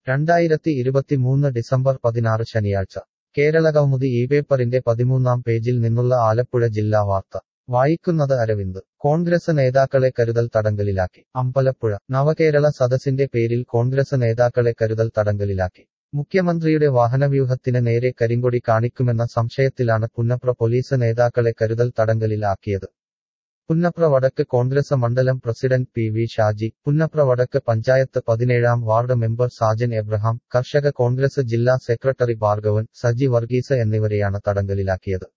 രണ്ടായിരത്തി ഇരുപത്തിമൂന്ന് ഡിസംബർ പതിനാറ് ശനിയാഴ്ച കേരളകൗമുദി ഈ പേപ്പറിന്റെ പതിമൂന്നാം പേജിൽ നിന്നുള്ള ആലപ്പുഴ ജില്ലാ വാർത്ത വായിക്കുന്നത് അരവിന്ദ് കോൺഗ്രസ് നേതാക്കളെ കരുതൽ തടങ്കലിലാക്കി അമ്പലപ്പുഴ നവകേരള സദസ്സിന്റെ പേരിൽ കോൺഗ്രസ് നേതാക്കളെ കരുതൽ തടങ്കലിലാക്കി മുഖ്യമന്ത്രിയുടെ വാഹനവ്യൂഹത്തിന് നേരെ കരിങ്കൊടി കാണിക്കുമെന്ന സംശയത്തിലാണ് പുന്നപ്ര പോലീസ് നേതാക്കളെ കരുതൽ തടങ്കലിൽ ആക്കിയത് പുന്നപ്ര വടക്ക് കോൺഗ്രസ് മണ്ഡലം president P V Shaji Punnapra Vadakku panchayat പതിനേഴാം വാർഡ് മെമ്പർ സാജൻ എബ്രഹാം കർഷക കോൺഗ്രസ് ജില്ലാ സെക്രട്ടറി ഭാർഗവൻ സജി വർഗീസ് എന്നിവരെയാണ് തടങ്കലിലാക്കിയത്